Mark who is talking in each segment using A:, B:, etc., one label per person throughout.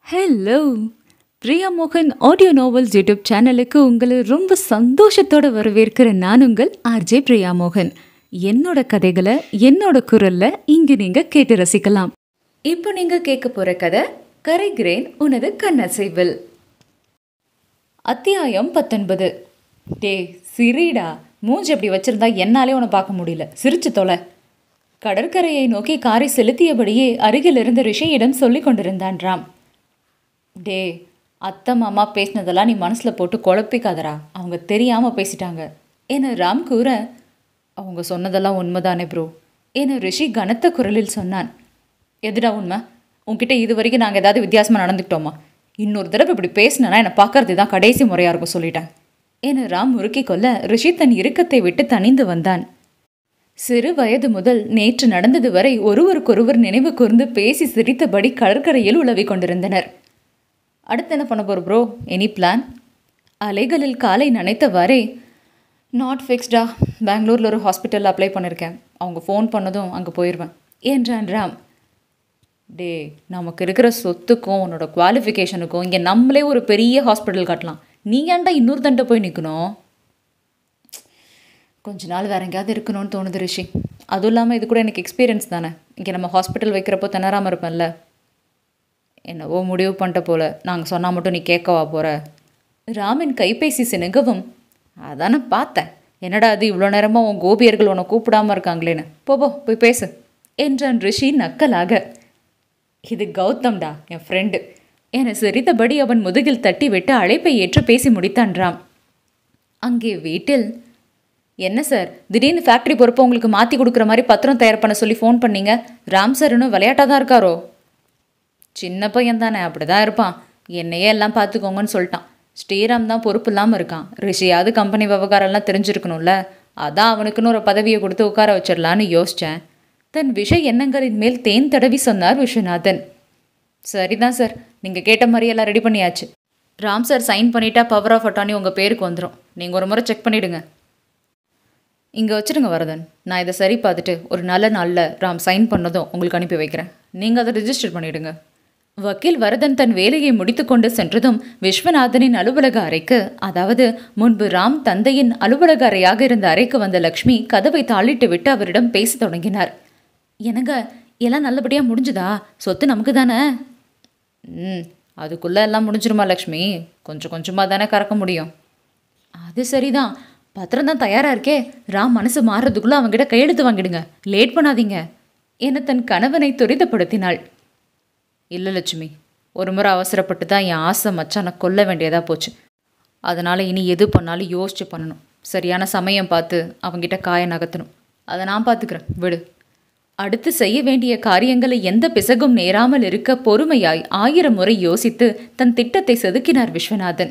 A: Hello Priya மோகன் audio novels YouTube சேனலுக்கு உங்களை ரொம்ப சந்தோஷத்தோட வரவேற்கிற நான் உங்கள் ஆர்ஜே பிரியா மோகன் என்னோட கதைகளை என்னோட குரல்ல இங்க நீங்க கேட்டு ரசிக்கலாம் இப்போ நீங்க கேட்க போற கதை கரைகிறேன் உனது கண்ணசைவில் அத்தியாயம் பத்தொன்பது டே சிரிடா மூஞ்சி அப்படி வச்சிருந்தா என்னாலே உன்னை பார்க்க முடியல சிரிச்சு தொலை கடற்கரையை நோக்கி காரை செலுத்தியபடியே அருகில் இருந்த ரிஷியிடம் சொல்லிக் கொண்டிருந்தான் ராம் டே அத்தை மாமா பேசினதெல்லாம் நீ மனசில் போட்டு குழப்பிக்காதடா அவங்க தெரியாமல் பேசிட்டாங்க என ராம் கூற அவங்க சொன்னதெல்லாம் உண்மைதானே ப்ரோ என ரிஷி கனத்த குரலில் சொன்னான் எதுடா உண்மை உன்கிட்ட இது வரைக்கும் நாங்கள் ஏதாவது வித்தியாசமாக நடந்துக்கிட்டோமா இன்னொரு தடவை இப்படி பேசினா என்னை பார்க்கறது தான் கடைசி முறையாக இருக்கும் சொல்லிட்டேன் என ராம் முறுக்கி கொள்ள ரிஷி தன் இறுக்கத்தை விட்டு தணிந்து வந்தான் சிறு வயது முதல் நேற்று நடந்தது வரை ஒருவருக்கொருவர் நினைவு கூர்ந்து பேசி சிரித்தபடி கடற்கரையில் உலவிக் கொண்டிருந்தனர் அடுத்து என்ன பண்ண போகிற ப்ரோ எனி பிளான் அலைகளில் காலை நனைத்தவாறே நாட் ஃபிக்ஸ்டா பெங்களூரில் ஒரு ஹாஸ்பிட்டலில் அப்ளை பண்ணியிருக்கேன் அவங்க ஃபோன் பண்ணதும் அங்கே போயிடுவேன் என்றான் ராம் டே நமக்கு இருக்கிற சொத்துக்கும் உன்னோட குவாலிஃபிகேஷனுக்கும் இங்கே நம்மளே ஒரு பெரிய ஹாஸ்பிட்டல் கட்டலாம் நீ ஏன்டா இன்னொரு தண்டை போய் நிற்கணும் கொஞ்ச நாள் வேற எங்கேயாவது இருக்கணும்னு தோணுது ரிஷி அதுவும் இல்லாமல் இது கூட எனக்கு எக்ஸ்பீரியன்ஸ் தானே இங்கே நம்ம ஹாஸ்பிட்டல் வைக்கிறப்போ திணறாமல் இருப்பேன்ல என்னவோ முடிவு பண்ணிட்ட போல நாங்கள் சொன்னால் மட்டும் நீ கேட்கவா போகிற ராமின் கைபேசி சினுங்கவும் அதானே பார்த்தேன் என்னடா அது இவ்வளோ நேரமாக உன் கோபியர்கள் உன்னை கூப்பிடாம இருக்காங்களேன்னு போ போ போய் பேசு என்றான் ரிஷி நக்கலாக இது கௌதம்டா என் ஃப்ரெண்டு என சிரித்தபடி அவன் முதுகில் தட்டி விட்டு அழைப்பை ஏற்று பேசி முடித்தான் ராம் அங்கே வீட்டில் என்ன சார் திடீர்னு ஃபேக்ட்ரி பொறுப்பை உங்களுக்கு மாற்றி கொடுக்குற மாதிரி பத்திரம் தயார் பண்ண சொல்லி ஃபோன் பண்ணீங்க ராம் சார் இன்னும் விளையாட்டாக தான் இருக்காரோ சின்ன பையன் தானே அப்படி தான் இருப்பான் என்னையே எல்லாம் பார்த்துக்கோங்கன்னு சொல்லிட்டான் ஸ்ரீராம் தான் பொறுப்பு இல்லாமல் இருக்கான் ரிஷியாவது கம்பெனி விவகாரம்லாம் தெரிஞ்சிருக்கணும்ல அதான் அவனுக்குன்னு ஒரு பதவியை கொடுத்து உட்கார வச்சிடலான்னு யோசித்தேன் தன் விஷ எண்ணங்களின் மேல் தேன் தடவி சொன்னார் விஸ்வநாதன் சரிதான் சார் நீங்கள் கேட்ட மாதிரி எல்லாம் ரெடி பண்ணியாச்சு ராம் சார் சைன் பண்ணிட்டா பவர் ஆஃப் அட்டானி உங்கள் பேருக்கு வந்துடும் நீங்கள் ஒரு முறை செக் பண்ணிவிடுங்க இங்கே வச்சுருங்க வரதன் நான் இதை சரி பார்த்துட்டு ஒரு நல்ல நாளில் ராம் சைன் பண்ணதும் உங்களுக்கு அனுப்பி வைக்கிறேன் நீங்கள் அதை ரிஜிஸ்டர் பண்ணிவிடுங்க வக்கீல் வரதன் தன் வேலையை முடித்துக்கொண்டு சென்றதும் விஸ்வநாதனின் அலுவலக அறைக்கு அதாவது முன்பு ராம் தந்தையின் அலுவலக அறையாக இருந்த அறைக்கு வந்த லக்ஷ்மி கதவை தாளிட்டு விட்டு அவரிடம் பேசத் தொடங்கினார் என்னங்க எல்லாம் நல்லபடியாக முடிஞ்சுதா சொத்து நமக்கு தானே ம் அதுக்குள்ளே எல்லாம் முடிஞ்சிருமா லக்ஷ்மி கொஞ்சம் கொஞ்சமாக தானே கறக்க முடியும் அது சரிதான் பத்திரம் தான் தயாராக இருக்கே ராம் மனசு மாறுறதுக்குள்ளே அவங்கிட்ட கையெழுத்து வாங்கிடுங்க லேட் பண்ணாதீங்க என தன் கணவனை துரிதப்படுத்தினாள் இல்லை லட்சுமி ஒரு முறை அவசரப்பட்டு தான் என் ஆசை மச்சானை கொல்ல வேண்டியதாக போச்சு அதனால் இனி எது பண்ணாலும் யோசிச்சு பண்ணணும் சரியான சமயம் பார்த்து அவங்கிட்ட காய நகர்த்தணும் அதை நான் பார்த்துக்கிறேன் விடு அடுத்து செய்ய வேண்டிய காரியங்களை எந்த பிசகும் நேராமல் இருக்க பொறுமையாய் ஆயிரம் முறை யோசித்து தன் திட்டத்தை செதுக்கினார் விஸ்வநாதன்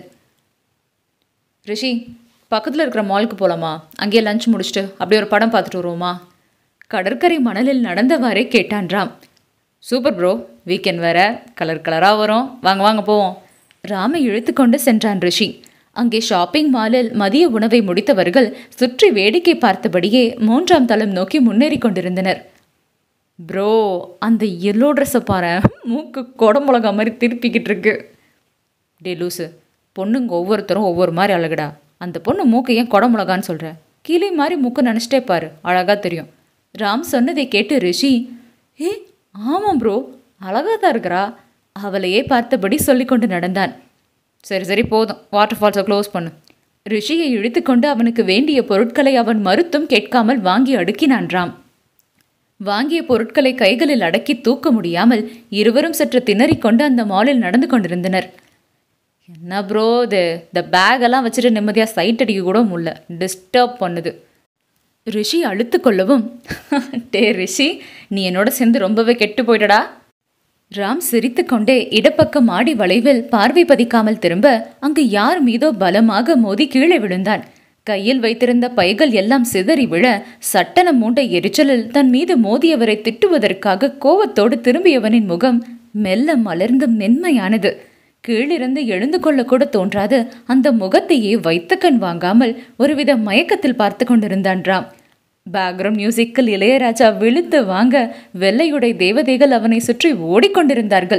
A: ரிஷி பக்கத்தில் இருக்கிற மாலுக்கு போகலாமா அங்கேயே லஞ்ச் முடிச்சுட்டு அப்படியே ஒரு படம் பார்த்துட்டு வருவோமா கடற்கரை மணலில் நடந்தவாறே கேட்டான் ராம் சூப்பர் ப்ரோ வீக்கெண்ட் வேற கலர் கலராக வரும் வாங்க வாங்க போவோம் ராமை இழுத்து கொண்டு சென்றான் ரிஷி அங்கே ஷாப்பிங் மாலில் மதிய உணவை முடித்தவர்கள் சுற்றி வேடிக்கை பார்த்தபடியே மூன்றாம் தளம் நோக்கி முன்னேறி கொண்டிருந்தனர் ப்ரோ அந்த எல்லோ ட்ரெஸ்ஸை பாரு மூக்கு குடமுளகா மாதிரி திருப்பிக்கிட்டு இருக்கு டே லூசு பொண்ணுங்க ஒவ்வொருத்தரும் ஒவ்வொரு மாதிரி அழகுடா அந்த பொண்ணு மூக்கு ஏன் குடமுளகான்னு சொல்கிற கிளி மாதிரி மூக்கு நினச்சிட்டே பாரு அழகாக தெரியும் ராம் சொன்னதை கேட்டு ரிஷி ஏ ஆமாம் ப்ரோ அழகாக தான் இருக்கிறா அவளையே பார்த்தபடி சொல்லிக்கொண்டு நடந்தான் சரி சரி போதும் வாட்டர் ஃபால்ஸை க்ளோஸ் பண்ணு ரிஷியை இழுத்துக்கொண்டு அவனுக்கு வேண்டிய பொருட்களை அவன் மறுத்தும் கேட்காமல் வாங்கி அடுக்கினான் ராம் வாங்கிய பொருட்களை கைகளில் அடக்கி தூக்க முடியாமல் இருவரும் சற்று திணறிக்கொண்டு அந்த மாலில் நடந்து கொண்டிருந்தனர் என்ன ப்ரோ இது இந்த பேக்கெல்லாம் வச்சுட்டு நிம்மதியாக சைட் அடிக்க கூட முடியல டிஸ்டர்ப் பண்ணுது ரிஷி அழுத்து கொள்ளவும் டே ரிஷி நீ என்னோட சேர்ந்து ரொம்பவே கெட்டு போயிட்டடா ராம் சிரித்துக்கொண்டே இடப்பக்க மாடி வளைவில் பார்வை பதிக்காமல் திரும்ப அங்கு யார் மீதோ பலமாக மோதி கீழே விழுந்தான் கையில் வைத்திருந்த பைகள் எல்லாம் சிதறி விழ சட்டன மூண்ட எரிச்சலில் தன் மீது மோதியவரை திட்டுவதற்காக கோவத்தோடு திரும்பியவனின் முகம் மெல்ல மலர்ந்தும் மென்மையானது கீழிருந்து எழுந்து கொள்ள கூட தோன்றாது அந்த முகத்தையே வைத்த கண் வாங்காமல் ஒருவித மயக்கத்தில் பார்த்து கொண்டிருந்தான் ராம் பேக்ரவுண்ட் மியூசிக்கில் இளையராஜா விழுந்து வாங்க வெள்ளையுடை தேவதைகள் அவனை சுற்றி ஓடிக்கொண்டிருந்தார்கள்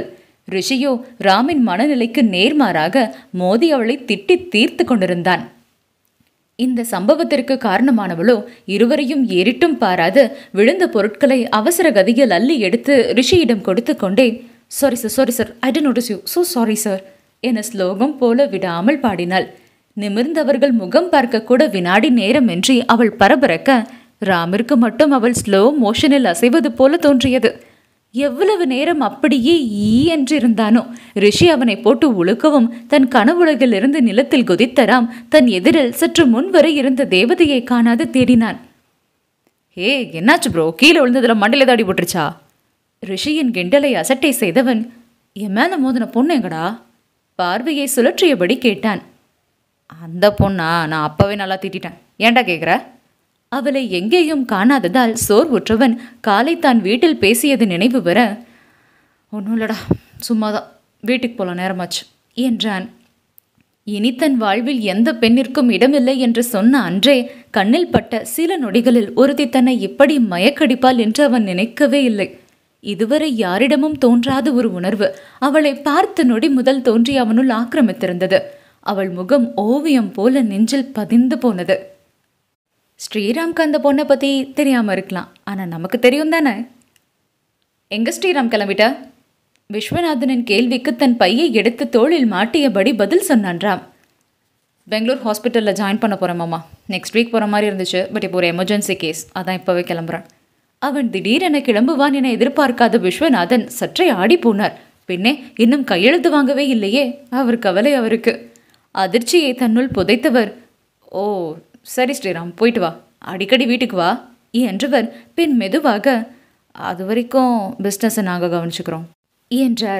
A: ரிஷியோ ராமின் மனநிலைக்கு நேர்மாறாக மோதி அவளை திட்டி தீர்த்து கொண்டிருந்தான் இந்த சம்பவத்திற்கு காரணமானவளோ இருவரையும் ஏறிட்டும் பாராது விழுந்த பொருட்களை அவசர கதியில் அள்ளி எடுத்து ரிஷியிடம் கொடுத்து கொண்டே sorry sir sorry sir I didn't notice you so sorry sir என ஸ்லோகம் போல விடாமல் பாடினாள் நிமிர்ந்தவர்கள் முகம் பார்க்க கூட வினாடி நேரமின்றி அவள் பரபரக்க ராமிற்கு மட்டும் அவள் ஸ்லோ மோஷனில் அசைவது போல தோன்றியது எவ்வளவு நேரம் அப்படியே ஈ என்றிருந்தானோ ரிஷி அவனை போட்டு உழுக்கவும் தன் கனவுலகிலிருந்து நிலத்தில் குதித்தராம் தன் எதிரில் சற்று முன் வரை இருந்த தேவதையை காணாது தேடினான் ஏ என்னாச்சு ப்ரோ கீழே விழுந்ததுல மண்டையில தாடி போட்டுருச்சா ரிஷியின் கிண்டலை அசட்டை செய்தவன் என் மேல மோதின பொண்ணு எங்கடா பார்வையை சுழற்றியபடி கேட்டான் அந்த பொண்ணா நான் அப்பவே நல்லா திட்டிட்டேன் ஏன்டா கேட்குற அவளை எங்கேயும் காணாததால் சோர்வுற்றவன் காலை தான் வீட்டில் பேசியது நினைவு வர ஒன்றும் இல்லடா சும்மாதான் வீட்டுக்கு போகலாம் நேரமாச்சு என்றான் இனி தன் வாழ்வில் எந்த பெண்ணிற்கும் இடமில்லை என்று சொன்ன அன்றே கண்ணில் பட்ட சில நொடிகளில் ஒருத்தி தன்னை இப்படி மயக்கடிப்பாள் என்று அவன் நினைக்கவே இல்லை இதுவரை யாரிடமும் தோன்றாத ஒரு உணர்வு அவளை பார்த்த நொடி முதல் தோன்றி அவனுள் ஆக்கிரமித்திருந்தது அவள் முகம் ஓவியம் போல நெஞ்சில் பதிந்து போனது ஸ்ரீராம்க்கு அந்த பொண்ணை பற்றி தெரியாமல் இருக்கலாம் ஆனால் நமக்கு தெரியும் தானே எங்க ஸ்ரீராம் கிளம்பிட்டா விஸ்வநாதனின் கேள்விக்கு தன் பையை எடுத்து தோளில் மாட்டியபடி பதில் சொன்னான் ராம் பெங்களூர் ஹாஸ்பிட்டலில் ஜாயின் பண்ண போகிறேன் மாமா நெக்ஸ்ட் வீக் போகிற மாதிரி இருந்துச்சு பட் இப்போ ஒரு எமர்ஜென்சி கேஸ் அதான் இப்போவே கிளம்புறேன் அவன் திடீரென கிளம்புவான் என எதிர்பார்க்காத விஸ்வநாதன் சற்றே ஆடி போனார் பின்னே இன்னும் கையெழுத்து வாங்கவே இல்லையே அவர் கவலை அவருக்கு அதிர்ச்சியை தன்னுள் புதைத்தவர் ஓ சரி ஸ்ரீராம் போயிட்டு வா அடிக்கடி வீட்டுக்கு வா என்றவர் பின் மெதுவாக அது வரைக்கும் பிஸ்னஸை நாங்கள் கவனிச்சுக்கிறோம் என்றார்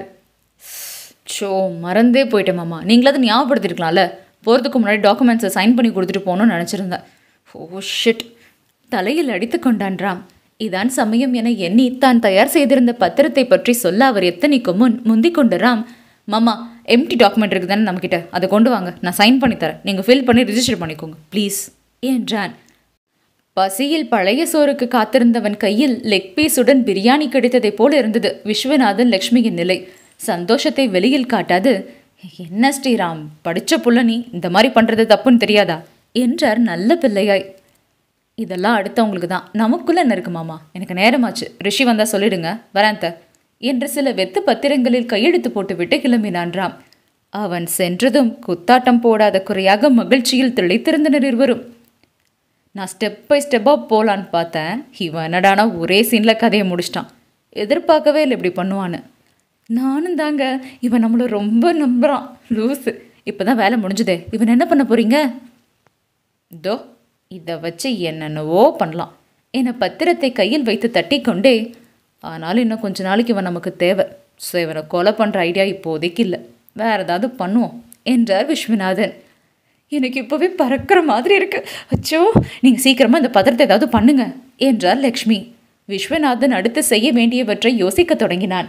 A: ஷோ மறந்தே போயிட்டேன் மாமா நீங்களாவது ஞாபகப்படுத்திருக்கலாம்ல போகிறதுக்கு முன்னாடி டாக்குமெண்ட்ஸை சைன் பண்ணி கொடுத்துட்டு போகணும்னு நினச்சிருந்தேன் ஓ ஷிட் தலையில் அடித்து கொண்டான் ராம் இதான் சமயம் என எண்ணி தான் தயார் செய்திருந்த பத்திரத்தை பற்றி சொல்ல அவர் எத்தனைக்கும் முன் முந்திக் கொண்டு ராம் மாமா எம்டி டாக்குமெண்ட் இருக்குது தானே நம்மக்கிட்ட அதை கொண்டு வாங்க நான் சைன் பண்ணி தரேன் நீங்கள் ஃபில் பண்ணி ரிஜிஸ்டர் பண்ணிக்கோங்க ப்ளீஸ் என்றான் பசியில் பழைய சோறுக்கு காத்திருந்தவன் கையில் லெக் பீஸுடன் பிரியாணி கிடைத்ததைப் போல இருந்தது விஸ்வநாதன் லக்ஷ்மியின் நிலை சந்தோஷத்தை வெளியில் காட்டாது என்ன ஸ்ரீராம் படிச்ச புள்ள நீ இந்த மாதிரி பண்றது தப்புன்னு தெரியாதா என்றார் நல்ல பிள்ளையாய் இதெல்லாம் அடுத்தவங்களுக்கு தான் நமக்குள்ள என்ன இருக்கு மாமா எனக்கு நேரமாச்சு ரிஷி வந்தா சொல்லிடுங்க வரேன் த என்று சில வெத்து பத்திரங்களில் கையெழுத்து போட்டுவிட்டு கிளம்பினான் ராம் அவன் சென்றதும் குத்தாட்டம் போடாத குறையாக மகிழ்ச்சியில் திளைத்திருந்தனர் இருவரும் நான் ஸ்டெப் பை ஸ்டெப்பாக போகலான்னு பார்த்தேன் இவன் என்னடானா ஒரே சீனில் கதையை முடிச்சிட்டான் எதிர்பார்க்கவே இல்லை இப்படி பண்ணுவான்னு நானும் தாங்க இவன் நம்மளை ரொம்ப நம்புகிறான் லூஸு இப்போ தான் வேலை முடிஞ்சுதே இவன் என்ன பண்ண போகிறீங்க இதோ இதை வச்சு என்னென்னவோ பண்ணலாம் என பத்திரத்தை கையில் வைத்து தட்டி கொண்டே ஆனாலும் இன்னும் கொஞ்ச நாளைக்கு இவன் நமக்கு தேவை ஸோ இவனை கொலை பண்ணுற ஐடியா இப்போதைக்கு இல்லை வேற ஏதாவது பண்ணுவோம் என்றார் விஸ்வநாதன் எனக்கு இப்போவே பறக்கிற மாதிரி இருக்கு அச்சோ நீங்கள் சீக்கிரமாக இந்த பத்திரத்தை ஏதாவது பண்ணுங்க என்றார் லக்ஷ்மி விஸ்வநாதன் அடுத்து செய்ய வேண்டியவற்றை யோசிக்கத் தொடங்கினான்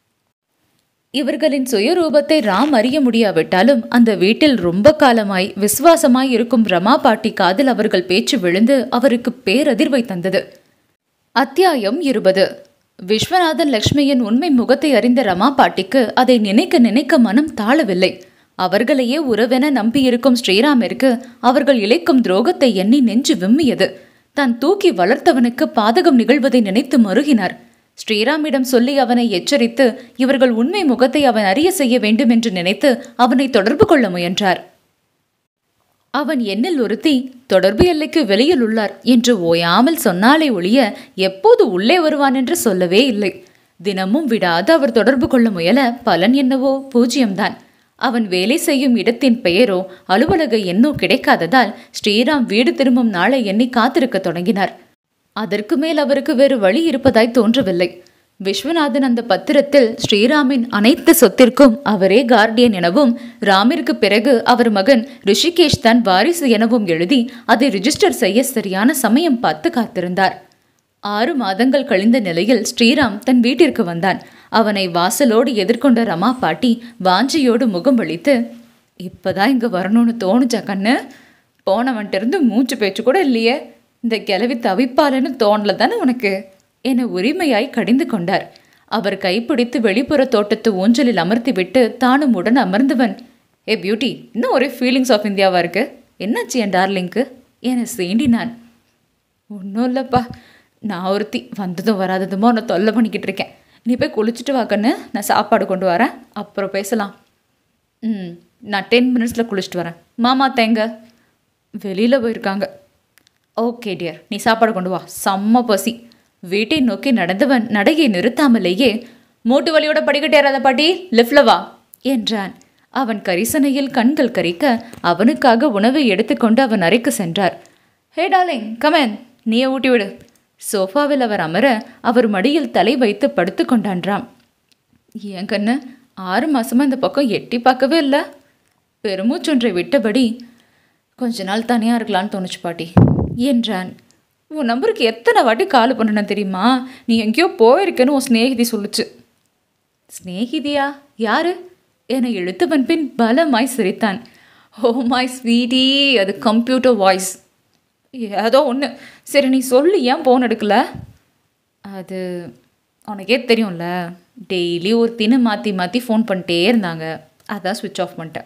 A: இவர்களின் சுயரூபத்தை ராம் அறிய முடியாவிட்டாலும் அந்த வீட்டில் ரொம்ப காலமாய் விசுவாசமாய் இருக்கும் ரமா பாட்டி காதில் அவர்கள் பேச்சு விழுந்து அவருக்கு பேரதிர்வை தந்தது அத்தியாயம் இருபது விஸ்வநாதன் லக்ஷ்மியின் உண்மை முகத்தை அறிந்த ரமா பாட்டிக்கு அதை நினைக்க நினைக்க மனம் தாழவில்லை அவர்களையே உறவென நம்பியிருக்கும் ஸ்ரீராமிற்கு அவர்கள் இழைக்கும் துரோகத்தை எண்ணி நெஞ்சு விம்மியது தான் தூக்கி வளர்த்தவனுக்கு பாதகம் நிகழ்வதை நினைத்து மருகினார் ஸ்ரீராமிடம் சொல்லி அவனை எச்சரித்து இவர்கள் உண்மை முகத்தை அவன் அறிய செய்ய வேண்டும் என்று நினைத்து அவனை தொடர்பு கொள்ள முயன்றார் அவன் எண்ணில் ஒருத்தி தொடர்பு எல்லைக்கு வெளியில் உள்ளார் என்று ஓயாமல் சொன்னாலே ஒழிய எப்போது உள்ளே வருவான் என்று சொல்லவே இல்லை தினமும் விடாது அவர் தொடர்பு கொள்ள முயல பலன் என்னவோ பூஜ்யம்தான் அவன் வேலை செய்யும் இடத்தின் பெயரோ அலுவலக எண்ணோ கிடைக்காததால் ஸ்ரீராம் வீடு திரும்பும் நாளை எண்ணி காத்திருக்கத் தொடங்கினார் அதற்கு மேல் அவருக்கு வேறு வழி இருப்பதாய் தோன்றவில்லை விஸ்வநாதன் அந்த பத்திரத்தில் ஸ்ரீராமின் அனைத்து சொத்திற்கும் அவரே கார்டியன் எனவும் ராமிற்கு பிறகு அவர் மகன் ரிஷிகேஷ் தான் வாரிசு எனவும் எழுதி அதை ரிஜிஸ்டர் செய்ய சரியான சமயம் பார்த்து காத்திருந்தார் ஆறு மாதங்கள் கழிந்த நிலையில் ஸ்ரீராம் தன் வீட்டிற்கு வந்தான் அவனை வாசலோடு எதிர்கொண்ட ரமா பாட்டி வாஞ்சியோடு முகம் வலித்து இப்பதான் இங்க வரணும்னு தோணுச்சா கண்ணு போனவன்ட்டு இருந்து மூச்சு பேச்சு கூட இல்லையே இந்த கிளவி தவிப்பாளன்னு தோணல தானே உனக்கு என உரிமையாய் கடிந்து கொண்டார் அவர் கைப்பிடித்து வெளிப்புற தோட்டத்து ஊஞ்சலில் அமர்த்திவிட்டு தானும் உடன் அமர்ந்தவன் ஏ பியூட்டி இன்னும் ஒரே ஃபீலிங்ஸ் ஆஃப் இந்தியாவா இருக்கு என்னாச்சு என் டார்லிங்க்கு என சீண்டினான் ஒன்றும் இல்லைப்பா நான் ஒருத்தி வந்ததும் வராததுமோ நான் தொல்லை பண்ணிக்கிட்டு இருக்கேன் நீ போய் குளிச்சுட்டு வா கண்ணு நான் சாப்பாடு கொண்டு வரேன் அப்புறம் பேசலாம் ம் நான் டென் மினிட்ஸில் குளிச்சுட்டு வரேன் மாமா தேங்க வெளியில் போயிருக்காங்க ஓகே டியர் நீ சாப்பாடு கொண்டு வா செம்ம பசி வீட்டை நோக்கி நடந்தவன் நடையை நிறுத்தாமலேயே மூட்டு வலியோட படிக்கட்டு ஏறாத பாட்டி லிஃப்ட்ல வா என்றான் அவன் கரிசனையில் கண்கள் கரிக்க அவனுக்காக உணவை எடுத்துக்கொண்டு அவன் அறைக்கு சென்றார் ஹே டார்லிங் கமன் நீயே ஊட்டி விடு சோஃபாவில் அவர் அமர அவர் மடியில் தலை வைத்து படுத்து கொண்டான்றாம் என் கண்ணு ஆறு மாசமா இந்த பக்கம் எட்டி பார்க்கவே இல்லை பெருமூச்சொன்றை விட்டபடி கொஞ்ச நாள் தனியாக இருக்கலான்னு தோணுச்சு பாட்டி என்றான் உன் நம்பருக்கு எத்தனை வாட்டி கால் பண்ணணும் தெரியுமா நீ எங்கேயோ போயிருக்கேன்னு உன் சிநேகிதி சொல்லுச்சு சிநேகிதியா யாரு என இழுத்தவன் பின் பலமாய் சிரித்தான் ஓ மை ஸ்வீட்டி அது கம்ப்யூட்டர் வாய்ஸ் ஏதோ ஒன்று சரி நீ சொல்லு ஏன் ஃபோன் எடுக்கல அது உனக்கே தெரியும்ல டெய்லி ஒரு தின மாற்றி மாற்றி ஃபோன் பண்ணிட்டே இருந்தாங்க அதான் சுவிட்ச் ஆஃப் பண்ணிட்டேன்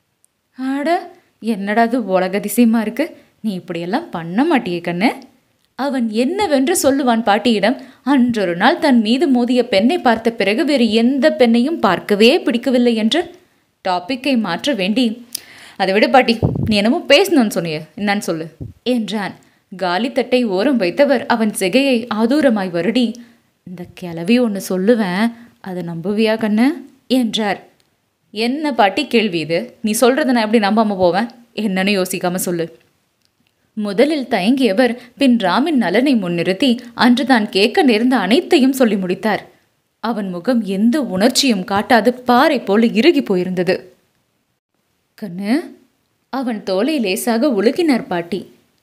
A: ஆட என்னடா அது உலக அதிசயமா இருக்கு நீ இப்படியெல்லாம் பண்ண மாட்டியே கண்ணு அவன் என்னவென்று சொல்லுவான் பாட்டியிடம் அன்றொரு நாள் தன் மீது மோதிய பெண்ணை பார்த்த பிறகு வேறு எந்த பெண்ணையும் பார்க்கவே பிடிக்கவில்லை என்று டாப்பிக்கை மாற்ற வேண்டி அதை விட பாட்டி நீ என்னமோ பேசணும்னு சொன்னியே என்னன்னு சொல்லு என்றான் காலி தட்டை ஓரம் வைத்தவர் அவன் சிகையை ஆதூரமாய் வருடி இந்த கிளவி ஒன்று சொல்லுவேன் அதை நம்புவியா கண்ணு என்றார் என்ன பாட்டி கேள்வி இது நீ சொல்றத நான் எப்படி நம்பாம போவேன் என்னன்னு யோசிக்காம சொல்லு முதலில் தயங்கியவர் பின் ராமின் நலனை முன்னிறுத்தி அன்று தான் கேட்க நேர்ந்த அனைத்தையும் சொல்லி முடித்தார் அவன் முகம் எந்த உணர்ச்சியும் காட்டாது பாறை போல இறுகி போயிருந்தது கண்ணு அவன் தோலை லேசாக உலுக்கினார் பாட்டி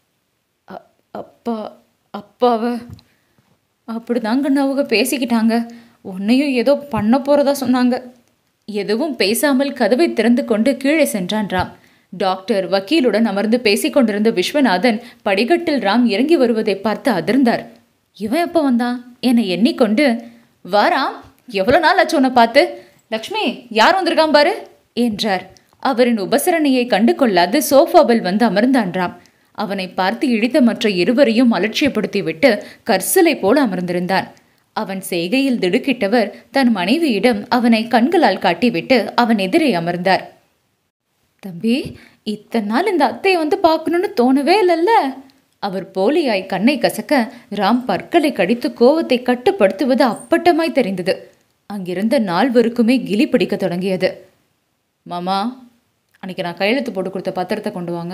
A: அ- அப்பா அப்பாவ அப்படிதாங்க கண்ணு அவங்க பேசிக்கிட்டாங்க உன்னையும் ஏதோ பண்ண போறதா சொன்னாங்க எதுவும் பேசாமல் கதவை திறந்து கொண்டு கீழே சென்றான் ராம் டாக்டர் வக்கீலுடன் அமர்ந்து பேசிக் கொண்டிருந்த விஸ்வநாதன் படிக்கட்டில் ராம் இறங்கி வருவதை பார்த்து அதிர்ந்தார் இவன் எப்போ வந்தான் என எண்ணிக்கொண்டு வாராம் எவ்வளோ நாள் ஆச்சு உன்னை பார்த்து லக்ஷ்மி யார் வந்திருக்கான் பாரு என்றார் அவரின் உபசரணையை கண்டு கொள்ளாது சோஃபாவில் வந்து அமர்ந்தான் ராம் அவனை பார்த்து இழித்த மற்ற இருவரையும் அலட்சியப்படுத்திவிட்டு கர்சலை போல அமர்ந்திருந்தான் அவன் செய்கையில் திடுக்கிட்டவர் தன் மனைவியிடம் அவனை கண்களால் காட்டிவிட்டு அவன் எதிரே அமர்ந்தார் தம்பி இத்தனை நாள் இந்த அத்தையை வந்து பார்க்கணும்னு தோணவே இல்லைல்ல அவர் போலியாய் கண்ணை கசக்க ராம் பற்களை கடித்து கோவத்தை கட்டுப்படுத்துவது அப்பட்டமாய் தெரிந்தது அங்கிருந்த நால்வருக்குமே கிலி பிடிக்க தொடங்கியது மாமா அன்னைக்கு நான் கையெழுத்து போட்டு கொடுத்த பத்திரத்தை கொண்டு வாங்க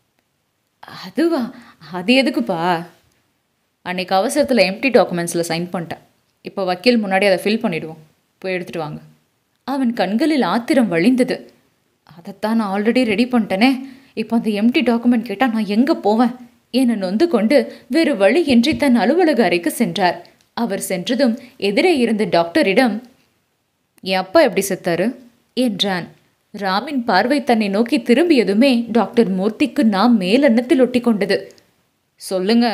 A: அதுவா அது எதுக்குப்பா அன்னைக்கு அவசரத்தில் எம்டி டாக்குமெண்ட்ஸில் சைன் பண்ணிட்டேன் இப்போ வக்கீல் முன்னாடி அதை ஃபில் பண்ணிடுவோம் போய் எடுத்துட்டு வாங்க அவன் கண்களில் ஆத்திரம் வழிந்தது அதைத்தான் நான் ஆல்ரெடி ரெடி பண்ணிட்டேனே இப்போ அந்த எம்டி டாக்குமெண்ட் கேட்டால் நான் எங்கே போவேன் என நொந்து கொண்டு வேறு வழியின்றி தன் அலுவலக அறைக்கு சென்றார் அவர் சென்றதும் எதிரே இருந்த டாக்டரிடம் என் அப்பா எப்படி செத்தாரு என்றான் ராமின் பார்வை தன்னை நோக்கி திரும்பியதுமே டாக்டர் மூர்த்திக்கு நாம் மேலெண்ணத்தில் ஒட்டி கொண்டது சொல்லுங்க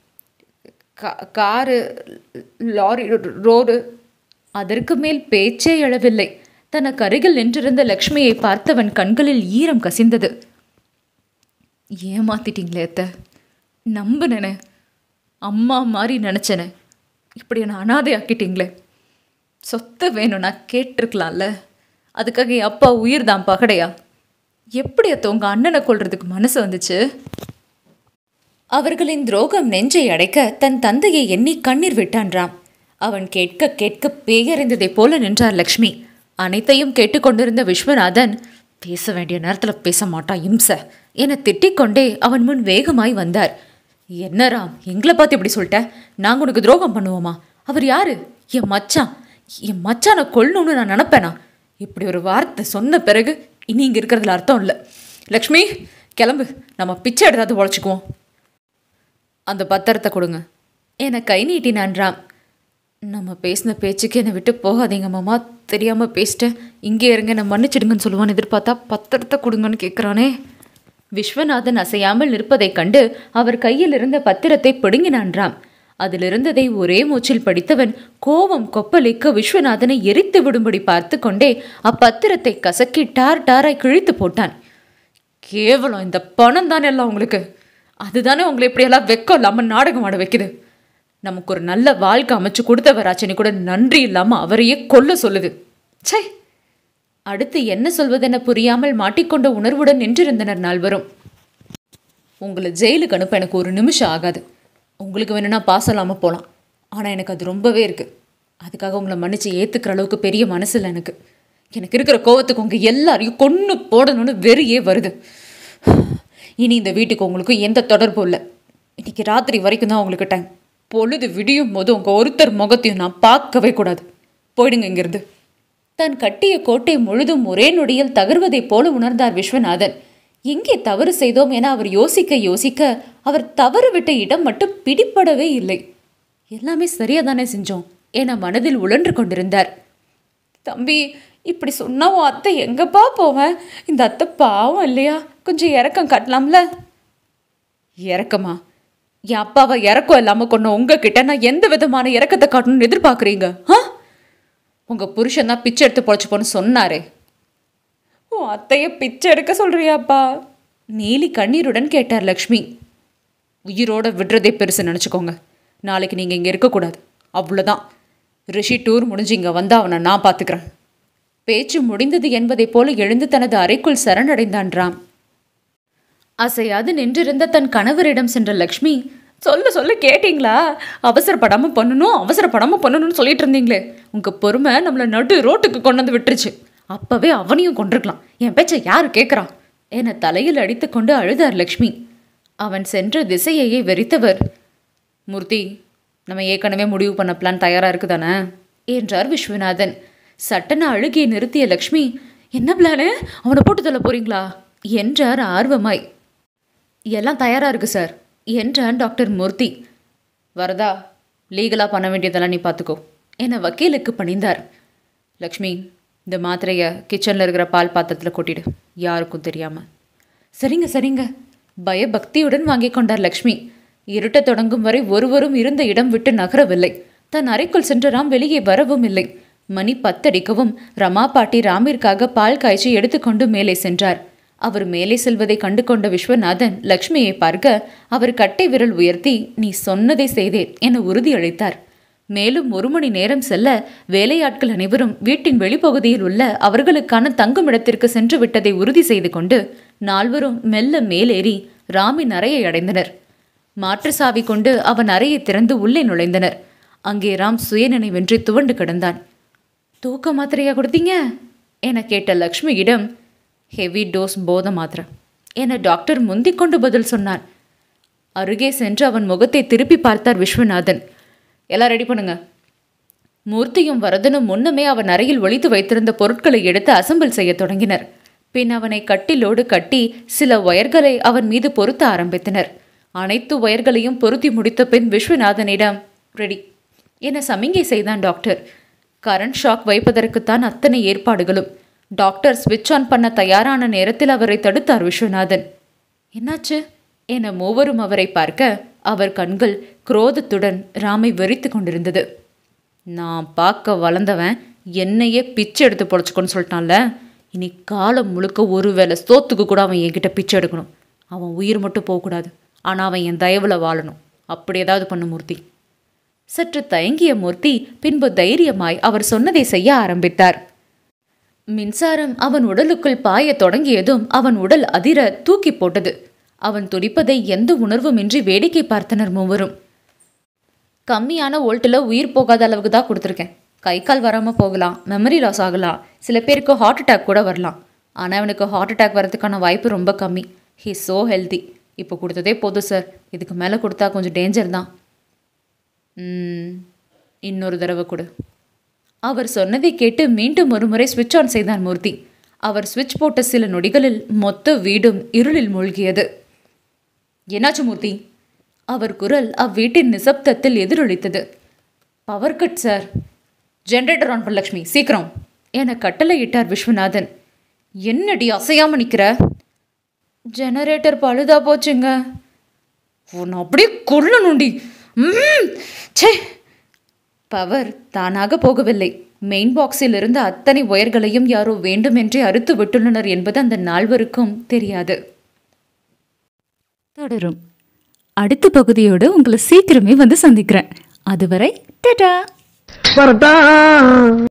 A: கா- காரு லாரி ரோடு அதற்கு மேல் பேச்சே எழவில்லை தனக்கு அருகில் நின்றிருந்த லக்ஷ்மியை பார்த்தவன் கண்களில் ஈரம் கசிந்தது ஏமாத்திட்டீங்களே அத்தை நம்புனேனே அம்மா மாதிரி நினச்சேனே இப்படி என்னை அனாதை ஆக்கிட்டீங்களே சொத்து வேணும் நான் கேட்டிருக்கலாம்ல அதுக்காக என் அப்பா உயிர் தான் பகடையா எப்படி அத்தை உங்க அண்ணனை கொல்றதுக்கு மனசு வந்துச்சு அவர்களின் துரோகம் நெஞ்சை அடைக்க தன் தந்தையை எண்ணி கண்ணீர் விட்டான் ராம் அவன் கேட்க கேட்க பேயறிந்ததைப் போல நின்றார் லக்ஷ்மி அனைத்தையும் கேட்டுக்கொண்டிருந்த விஸ்வநாதன் பேச வேண்டிய நேரத்தில் பேச மாட்டான் இம்ச என திட்டிக்கொண்டே அவன் முன் வேகமாய் வந்தார் என்ன ராம் எங்களை பார்த்து இப்படி சொல்லிட்ட நாங்கள் உனக்கு துரோகம் பண்ணுவோமா அவர் யாரு என் மச்சான் என் மச்சானை கொல்லணும்னு நான் நினப்பேனா இப்படி ஒரு வார்த்தை சொன்ன பிறகு இனி இங்கே இருக்கிறதுல அர்த்தம் இல்லை லக்ஷ்மி கிளம்பு நம்ம பிச்சை எடுத்தாது உழைச்சிக்குவோம் அந்த பத்திரத்தை கொடுங்க என கை நீட்டினான் ராம் நம்ம பேசின பேச்சுக்கு என்னை விட்டு போகாதீங்க மாமா தெரியாமல் பேசிட்டேன் இங்கே இருங்க என்னை மன்னிச்சிடுங்கன்னு சொல்லுவான்னு எதிர்பார்த்தா பத்திரத்தை கொடுங்கன்னு கேட்குறானே விஸ்வநாதன் அசையாமல் நிற்பதைக் கண்டு அவர் கையில் இருந்த பத்திரத்தை பிடுங்கினான் ராம் அதிலிருந்ததை ஒரே மூச்சில் படித்தவன் கோபம் கொப்பளிக்க விஸ்வநாதனை எரித்து விடும்படி பார்த்து கொண்டே அப்பத்திரத்தை கசக்கி டார் டாராய் கிழித்து போட்டான் கேவலம் இந்த பணம் தானே எல்லாம் உங்களுக்கு அதுதானே உங்களை இப்படியெல்லாம் வெக்கம் இல்லாமல் நாடகம் ஆட வைக்குது நமக்கு ஒரு நல்ல வாழ்க்கை அமைச்சு கொடுத்தவராச்சனி கூட நன்றி இல்லாமல் அவரையே கொல்ல சொல்லுது ச்சை அடுத்து என்ன சொல்வதென புரியாமல் மாட்டிக்கொண்ட உணர்வுடன் நின்றிருந்தனர் நால்வரும் உங்களை ஜெயிலுக்கு அனுப்ப எனக்கு ஒரு நிமிஷம் ஆகாது உங்களுக்கு வேணும்னா பாஸ் இல்லாமல் போகலாம் ஆனால் எனக்கு அது ரொம்பவே இருக்குது அதுக்காக உங்களை மன்னிச்சு ஏற்றுக்கிற அளவுக்கு பெரிய மனசு இல்லை எனக்கு எனக்கு இருக்கிற கோவத்துக்கு உங்கள் எல்லாரையும் கொன்று போடணும்னு வெறியே வருது இனி இந்த வீட்டுக்கு உங்களுக்கு எந்த தொடர்பும் இல்லை இன்னைக்கு ராத்திரி வரைக்கும் தான் உங்களுக்கு டைம் பொழுது விடியும் போது உங்கள் ஒருத்தர் முகத்தையும் நான் பார்க்கவே கூடாது போயிடுங்க இங்கிருந்து தான் கட்டிய கோட்டை முழுதும் ஒரே நொடியில் தகர்வதைப் போல உணர்ந்தார் விஸ்வநாதன் எங்கே தவறு செய்தோம் என அவர் யோசிக்க யோசிக்க அவர் தவறு விட்ட இடம் மட்டும் பிடிப்படவே இல்லை எல்லாமே சரியா தானே செஞ்சோம் என மனதில் உழன்று கொண்டிருந்தார் தம்பி இப்படி சொன்னா உன் அத்தை எங்கப்பா போவேன் இந்த அத்தை பாவம் இல்லையா கொஞ்சம் இறக்கம் காட்டலாம்ல இறக்கமா என் அப்பாவை இறக்கம் இல்லாமல் கொண்ட உங்ககிட்ட நான் எந்த விதமான இறக்கத்தை காட்டணும்னு எதிர்பார்க்குறீங்க ஆ உங்க புருஷன் தான் பிச்சை எடுத்து பொழைச்சுப்போன்னு சொன்னாரே உன் அத்தைய பிச்சை எடுக்க சொல்றியாப்பா நீலி கண்ணீருடன் கேட்டார் லக்ஷ்மி உயிரோட விடுறதே பெருசு நினச்சிக்கோங்க நாளைக்கு நீங்கள் இங்கே இருக்கக்கூடாது அவ்வளோதான் ரிஷி டூர் முடிஞ்சு இங்கே வந்தா அவனை நான் பார்த்துக்கிறேன் பேச்சு முடிந்தது என்பதைப் போல எழுந்து தனது அறைக்குள் சரணடைந்தான் ராம் அசையாது நின்றிருந்த தன் கணவரிடம் சென்ற லக்ஷ்மி சொல்ல சொல்ல கேட்டிங்களா அவசரப்படாம பண்ணணும் அவசரப்படாம பண்ணணும்னு சொல்லிட்டு இருந்தீங்களே உங்க பொறுமை நம்மளை நடு ரோட்டுக்கு கொண்டு வந்து விட்டுருச்சு அப்பவே அவனையும் கொண்டிருக்கலாம் என் பேச்சை யாரு கேட்குறான் என தலையில் அடித்துக்கொண்டு அழுதார் லக்ஷ்மி அவன் சென்ற திசையையே வெறித்தவர் மூர்த்தி நம்ம ஏற்கனவே முடிவு பண்ண பிளான் தயாரா இருக்குதானே என்றார் விஸ்வநாதன் சட்டன அழுகியை நிறுத்திய லக்ஷ்மி என்ன பிளானு அவனை போட்டு தள்ள போறீங்களா என்றார் ஆர்வமாய் எல்லாம் தயாரா இருக்கு சார் என்றான் டாக்டர் மூர்த்தி வரதா லீகலாக பண்ண வேண்டியதெல்லாம் நீ பார்த்துக்கோ என வக்கீலுக்கு பணிந்தார் லக்ஷ்மி இந்த மாத்திரையை கிச்சனில் இருக்கிற பால் பாத்திரத்தில் கொட்டிடு யாருக்கும் தெரியாமல் சரிங்க சரிங்க பயபக்தியுடன் வாங்கிக் கொண்டார் லக்ஷ்மி இருட்டத் தொடங்கும் வரை ஒருவரும் இருந்த இடம் விட்டு நகரவில்லை தன் அறைக்குள் சென்ற ராம் வெளியே வரவும் இல்லை மணி பத்தடிக்கவும் ரமா பாட்டி ராமிற்காக பால் காய்ச்சி எடுத்துக்கொண்டு மேலே சென்றார் அவர் மேலே செல்வதை கண்டு கொண்ட விஸ்வநாதன் லக்ஷ்மியை பார்க்க அவர் கட்டை விரல் உயர்த்தி நீ சொன்னதை செய்தேன் என உறுதியளித்தார் மேலும் ஒரு மணி நேரம் செல்ல வேலையாட்கள் அனைவரும் வீட்டின் வெளிப்பகுதியில் உள்ள அவர்களுக்கான தங்கும் இடத்திற்கு சென்று விட்டதை உறுதி செய்து கொண்டு நால்வரும் மெல்ல மேலேறி ராமின் அறையை அடைந்தனர் மாற்று சாவி கொண்டு அவன் அறையை திறந்து உள்ளே நுழைந்தனர் அங்கே ராம் சுயநினைவின்றி துவண்டு கிடந்தான் தூக்க மாத்திரையா கொடுத்தீங்க என கேட்ட லக்ஷ்மியிடம் ஹெவி டோஸ் போத மாத்திரை என டாக்டர் முந்திக் கொண்டு பதில் சொன்னான் அருகே சென்று அவன் முகத்தை திருப்பி பார்த்தார் விஸ்வநாதன் எல்லாம் ரெடி பண்ணுங்க மூர்த்தியும் வரதனும் முன்னமே அவன் அறையில் ஒளித்து வைத்திருந்த பொருட்களை எடுத்து அசம்பிள் செய்ய தொடங்கினர் பின் அவனை கட்டிலோடு கட்டி சில ஒயர்களை அவன் மீது பொருத்த ஆரம்பித்தனர் அனைத்து ஒயர்களையும் பொருத்தி முடித்த பின் விஸ்வநாதனிடம் ரெடி என சமிங்கை செய்தான் டாக்டர் கரண்ட் ஷாக் வைப்பதற்குத்தான் அத்தனை ஏற்பாடுகளும் டாக்டர் ஸ்விட்ச் ஆன் பண்ண தயாரான நேரத்தில் அவரை தடுத்தார் விஸ்வநாதன் என்னாச்சு என மூவரும் அவரை பார்க்க அவர் கண்கள் குரோதத்துடன் ராமை வெறித்து கொண்டிருந்தது நான் பார்க்க வளர்ந்தவன் என்னையே பிச்சை எடுத்து பொழைச்சிக்கோன்னு சொல்லிட்டான்ல இனி காலம் முழுக்க ஒரு வேளை சோத்துக்கு கூட அவன் என்கிட்ட பிச்சை எடுக்கணும் அவன் உயிர் மட்டும் போகக்கூடாது ஆனால் அவன் என் தயவில் வாழணும் அப்படி ஏதாவது பண்ணு மூர்த்தி சற்று தயங்கிய மூர்த்தி பின்பு தைரியமாய் அவர் சொன்னதை செய்ய ஆரம்பித்தார் மின்சாரம் அவன் உடலுக்குள் பாயத் தொடங்கியதும் அவன் உடல் அதிர தூக்கி போட்டது அவன் துடிப்பதை எந்த உணர்வுமின்றி வேடிக்கை பார்த்தனர் மூவரும் கம்மியான வோல்ட்டில் உயிர் போகாத அளவுக்கு தான் கொடுத்துருக்கேன் கை கால் வராமல் போகலாம் மெமரி லாஸ் ஆகலாம் சில பேருக்கு ஹார்ட் அட்டாக் கூட வரலாம் ஆனால் அவனுக்கு ஹார்ட் அட்டாக் வரதுக்கான வாய்ப்பு ரொம்ப கம்மி ஹீ ஸோ ஹெல்தி இப்போ கொடுத்ததே போதும் சார் இதுக்கு மேலே கொடுத்தா கொஞ்சம் டேஞ்சர் தான் ம், இன்னொரு தடவை கொடு அவர் சொன்னதை கேட்டு மீண்டும் ஒருமுறை ஸ்விட்ச் ஆன் செய்தான் மூர்த்தி அவர் ஸ்விட்ச் போட்ட சில நொடிகளில் மொத்த வீடும் இருளில் மூழ்கியது என்னாச்சு மூர்த்தி அவர் குரல் அவ்வீட்டின் நிசப்தத்தில் எதிரொலித்தது power cut sir generator on பண்ண லக்ஷ்மி சீக்கிரம் என கட்டளையிட்டார் விஸ்வநாதன் என்னடி அசையாம நிக்கிற ஜெனரேட்டர் பழுதா போச்சுங்க உன்னை அப்படியே கொல்லணுண்டி ம்ம். ச்சே பவர் தானாக போகவில்லை மெயின் பாக்ஸில் இருந்த அத்தனை ஒயர்களையும் யாரோ வேண்டுமென்றே அறுத்து விட்டுள்ளனர் என்பது அந்த நால்வருக்கும் தெரியாது
B: தொடரும் அடுத்த பகுதியோடு உங்களை சீக்கிரமே வந்து சந்திக்கிறேன் அதுவரை டடா
C: வரட்டா